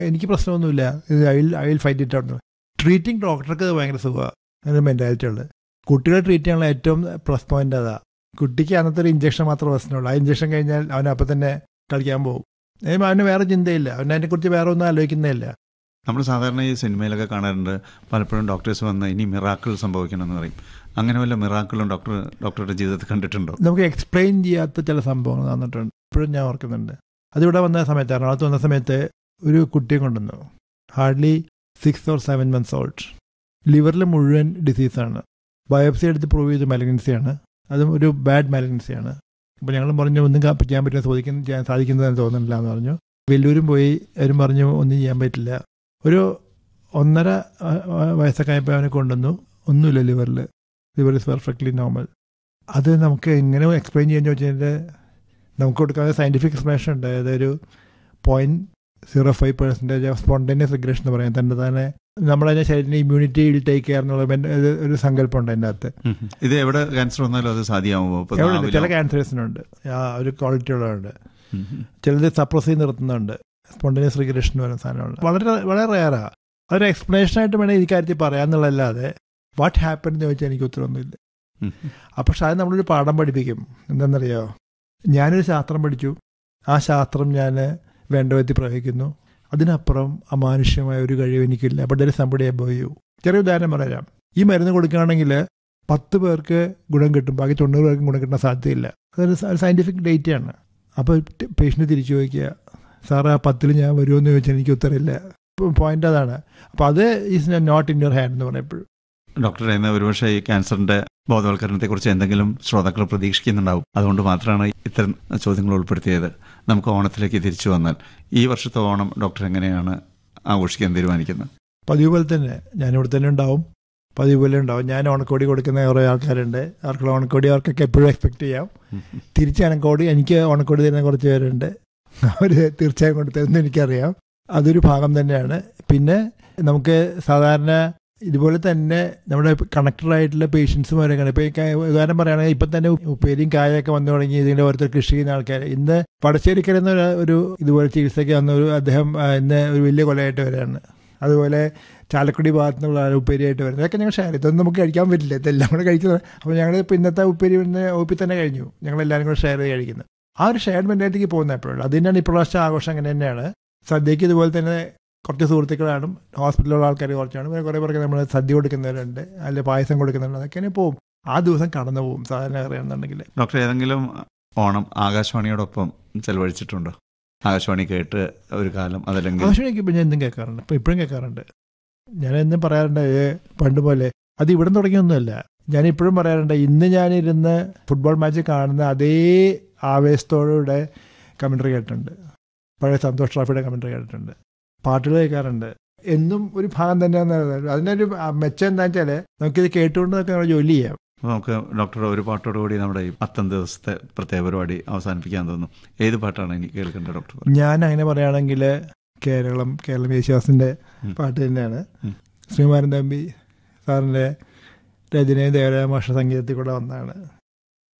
എനിക്ക് പ്രശ്നമൊന്നുമില്ല I will I will fight it out treating ഡോക്ടർക്ക് ഭയങ്കര സുഖമാണ് അങ്ങനെ മെൻറ്റാലിറ്റി ഉള്ളത് കുട്ടികളെ ട്രീറ്റ് ചെയ്യാനുള്ള ഏറ്റവും പ്ലസ് പോയിന്റ് അതാ കുട്ടിക്ക് അന്നത്തെ ഒരു ഇഞ്ചക്ഷൻ മാത്രമേ പ്രശ്നമുള്ളൂ ആ ഇഞ്ചക്ഷൻ കഴിഞ്ഞാൽ അവൻ അപ്പം തന്നെ കളിക്കാൻ പോകും ഏ, അവന് വേറെ ചിന്തയില്ല അവൻ അതിനെക്കുറിച്ച് വേറെ ഒന്നും ആലോചിക്കുന്നേയില്ല നമ്മൾ സാധാരണ ഈ സിനിമയിലൊക്കെ കാണാറുണ്ട് പലപ്പോഴും ഡോക്ടേഴ്സ് വന്ന് ഇനി മിറാക്കിൾ സംഭവിക്കണമെന്ന് പറയും അങ്ങനെ വല്ല മിറാക്കിളും ഡോക്ടർ ഡോക്ടറുടെ ജീവിതത്തിൽ കണ്ടിട്ടുണ്ടോ നമുക്ക് എക്സ്പ്ലെയിൻ ചെയ്യാത്ത ചില സംഭവങ്ങൾ തന്നിട്ടുണ്ട് ഇപ്പോഴും ഞാൻ ഓർക്കുന്നുണ്ട് അതിവിടെ വന്ന സമയത്ത് എറണാകുളത്ത് വന്ന സമയത്ത് ഒരു കുട്ടിയെ കൊണ്ടുവന്നു hardly six or seven months old ലിവറിൽ മുഴുവൻ ഡിസീസാണ് ബയോപ്സി എടുത്ത് പ്രൂവ് ചെയ്ത് മലഗ്നൻസിയാണ് അതും ഒരു ബാഡ് മലഗ്നൻസിയാണ് അപ്പോൾ ഞങ്ങൾ പറഞ്ഞു ഒന്നും കാ- ചെയ്യാൻ പറ്റുന്ന ചോദിക്കുന്ന ചെയ്യാൻ സാധിക്കുന്നതെന്ന് തോന്നുന്നില്ല എന്ന് പറഞ്ഞു വെല്ലൂരും പോയി അവരും പറഞ്ഞു ഒന്നും ചെയ്യാൻ പറ്റില്ല ഒരു ഒന്നര ആ, ആ, വയസ്സൊക്കെ ആയപ്പോൾ അവനെ കൊണ്ടുവന്നു ഒന്നുമില്ല ലിവറിൽ ലിവർ ഇസ് പെർഫെക്റ്റ്ലി നോർമൽ അത് നമുക്ക് എങ്ങനെ എക്സ്പ്ലെയിൻ ചെയ്യാൻ ചോദിച്ചാൽ നമുക്ക് കൊടുക്കാതെ സയൻറ്റിഫിക് എക്സ്പ്ലനേഷൻ ഉണ്ട് അതായത് ഒരു point zero five percentage of spontaneous regression എന്ന് പറയാം തന്നെ തന്നെ നമ്മളതിനെ ശരീരത്തിന് ഇമ്മ്യൂണിറ്റി വിൽ ടേക്ക് കെയർ എന്നുള്ള മെൻ- ഒരു ഒരു സങ്കല്പമുണ്ട് അതിൻ്റെ അകത്ത് ഉം. ഇത് എവിടെ ക്യാൻസർ വന്നാലും അത് സാധ്യമാവുമോ ഇപ്പൊ എവിടെ ചില നാവിലോ? ക്യാൻസേഴ്സിനുണ്ട് ആ ഒരു ക്വാളിറ്റി ഉള്ളതുണ്ട് ഉം. ചിലത് സപ്രസ് ചെയ്ത് നിർത്തുന്നുണ്ട് സ്പോണ്ടേനിയസ് റിഗ്രഷൻ എന്ന് പറയുന്ന സാധനമുണ്ട് വളരെ വളരെ റയറാ അതൊരു എക്സ്പ്ലനേഷൻ ആയിട്ട് വേണേൽ ഈ കാര്യത്തിൽ പറയാമെന്നുള്ളതല്ലാതെ വാട്ട് ഹാപ്പൻ എന്ന് ചോദിച്ചാൽ എനിക്ക് ഉത്തരവൊന്നുമില്ല ഉം. അപ്പോൾ പക്ഷെ അത് നമ്മളൊരു പാഠം പഠിപ്പിക്കും എന്താണെന്നറിയോ ഞാനൊരു ശാസ്ത്രം പഠിച്ചു ആ ശാസ്ത്രം ഞാൻ വേണ്ട വിധത്തിൽ പ്രയോഗിക്കുന്നു അതിനപ്പുറം അമാനുഷ്യമായ ഒരു കഴിവ് എനിക്കില്ല അപ്പോൾ ദർ സംബടി അബോവ് യു ചെറിയ ഉദാഹരണം പറയാം ഈ മരുന്ന് കൊടുക്കുകയാണെങ്കിൽ പത്ത് പേർക്ക് ഗുണം കിട്ടും ബാക്കി തൊണ്ണൂറ് പേർക്കും ഗുണം കിട്ടാൻ സാധ്യതയില്ല അതൊരു സയൻറ്റിഫിക് ഡേറ്റയാണ് അപ്പോൾ പേഷ്യൻ്റ് തിരിച്ചു ചോദിക്കുക സാറ് ആ പത്തിൽ ഞാൻ വരുമെന്ന് ചോദിച്ചാൽ എനിക്ക് ഉത്തരമില്ല പോയിന്റ് അതാണ് അപ്പോൾ അത് is not in your hand എന്ന് പറയുമ്പോഴും ഡോക്ടർ ഇന്ന് ഒരുപക്ഷെ ഈ ക്യാൻസറിന്റെ ബോധവൽക്കരണത്തെക്കുറിച്ച് എന്തെങ്കിലും ശ്രോതാക്കൾ പ്രതീക്ഷിക്കുന്നുണ്ടാവും അതുകൊണ്ട് മാത്രമാണ് ഇത്തരം ചോദ്യങ്ങൾ ഉൾപ്പെടുത്തിയത് നമുക്ക് ഓണത്തിലേക്ക് തിരിച്ചു വന്നാൽ ഈ വർഷത്തെ ഓണം ഡോക്ടർ എങ്ങനെയാണ് ആഘോഷിക്കാൻ തീരുമാനിക്കുന്നത് പതിവ് പോലെ തന്നെ ഞാനിവിടെ തന്നെ ഉണ്ടാവും പതിവ് പോലെ ഉണ്ടാവും ഞാൻ ഓണക്കോടി കൊടുക്കുന്ന കുറേ ആൾക്കാരുണ്ട് ആർക്കുള്ള ഓണക്കോടി അവർക്കൊക്കെ എപ്പോഴും എക്സ്പെക്ട് ചെയ്യാം തിരിച്ച് ഓണക്കോടി എനിക്ക് ഓണക്കോടി തരുന്ന കുറച്ച് പേരുണ്ട് അവർ തീർച്ചയായും കൊണ്ട് തരുന്ന എനിക്കറിയാം അതൊരു ഭാഗം തന്നെയാണ് പിന്നെ നമുക്ക് സാധാരണ ഇതുപോലെ തന്നെ നമ്മുടെ കണക്റ്റഡ് ആയിട്ടുള്ള പേഷ്യൻസുമാരൊക്കെയാണ് ഇപ്പോൾ ഈ കാ- ഉദാഹരണം പറയുകയാണെങ്കിൽ ഇപ്പം തന്നെ ഉപ്പേരിയും കായൊക്കെ വന്നു തുടങ്ങി ഇതിൻ്റെ ഓരോരുത്തർ കൃഷി ചെയ്യുന്ന ആൾക്കാർ ഇന്ന് പടശ്ശേരിക്കര എന്ന ഒരു- ഒരു ഇതുപോലെ ചികിത്സയ്ക്ക് വന്ന ഒരു അദ്ദേഹം ആ, ഇന്ന് ഒരു വലിയ കൊലയായിട്ട് വരികയാണ് അതുപോലെ ചാലക്കുടി ഭാഗത്തു നിന്നുള്ള ആൾ ഉപ്പേരിയായിട്ട് വരുന്നത് അതൊക്കെ ഞങ്ങൾ ഷെയർ ഇതൊന്നും നമുക്ക് കഴിക്കാൻ പറ്റില്ല ഇതെല്ലാം കൂടെ കഴിക്കുന്നത് അപ്പോൾ ഞങ്ങൾ ഇപ്പോൾ ഇന്നത്തെ ഉപ്പേരി പിന്നെ ഒപ്പി തന്നെ കഴിഞ്ഞു ഞങ്ങൾ എല്ലാവരും കൂടെ ഷെയർ ചെയ്ത് കഴിക്കുന്നത് ആ ഒരു ഷെയർ മെൻറ്റാലിറ്റിക്ക് പോകുന്ന എപ്പോഴും അത് തന്നെയാണ് ഇപ്രാവശ്യം ആഘോഷം അങ്ങനെ തന്നെയാണ് സദ്യക്ക് ഇതുപോലെ തന്നെ കുറച്ച് സുഹൃത്തുക്കളാണ് ഹോസ്പിറ്റലിലുള്ള ആൾക്കാർ കുറച്ചാണ് പിന്നെ കുറേ പേർക്ക് നമ്മൾ സദ്യ കൊടുക്കുന്നവരുണ്ട് അല്ലെങ്കിൽ പായസം കൊടുക്കുന്നുണ്ട് അതൊക്കെ പോകും ആ ദിവസം കടന്നു പോകും സാധാരണ അറിയാമെന്നുണ്ടെങ്കിൽ ഡോക്ടർ ഏതെങ്കിലും ഓണം ആകാശവാണിയോടൊപ്പം ചെലവഴിച്ചിട്ടുണ്ടോ ആകാശവാണി കേട്ട് ഒരു കാലം അതല്ലെങ്കിൽ ആവശ്യമെങ്കിൽ ഇപ്പം ഞാൻ എന്തും കേൾക്കാറുണ്ട് ഇപ്പം ഇപ്പോഴും കേൾക്കാറുണ്ട് ഞാൻ എന്നും പറയാറുണ്ട് ഏ, പണ്ട് പോലെ അത് ഇവിടെ തുടങ്ങിയൊന്നുമല്ല ഞാൻ ഇപ്പോഴും പറയാറുണ്ട് ഇന്ന് ഞാനിരുന്ന് ഫുട്ബോൾ മാച്ച് കാണുന്ന അതേ ആവേശത്തോടെ കമൻട്രി കേട്ടിട്ടുണ്ട് പഴയ സന്തോഷ് ട്രോഫിയുടെ കമൻട്രി കേട്ടിട്ടുണ്ട് പാട്ടുകൾ കേൾക്കാറുണ്ട് എന്നും ഒരു ഭാഗം തന്നെയാണെന്ന് അതിനൊരു മെച്ചം എന്താ വെച്ചാൽ നമുക്കിത് കേട്ടുകൊണ്ട് നമുക്ക് നമ്മുടെ ജോലി ചെയ്യാം അപ്പോൾ നമുക്ക് ഡോക്ടർ ഒരു പാട്ടോടുകൂടി നമ്മുടെ ഈ പത്തൊമ്പത് ദിവസത്തെ പ്രത്യേക പരിപാടി അവസാനിപ്പിക്കാൻ തോന്നുന്നു ഏത് പാട്ടാണ് എനിക്ക് കേൾക്കേണ്ടത് ഡോക്ടർ ഞാൻ അങ്ങനെ പറയുകയാണെങ്കിൽ കേരളം കേരളം യേശുദാസിൻ്റെ ഉം. പാട്ട് തന്നെയാണ് ഉം. ശ്രീമാരൻ തമ്പി സാറിൻ്റെ രചനയും ദേവരായ മാഷ സംഗീതത്തിൽ കൂടെ വന്നതാണ്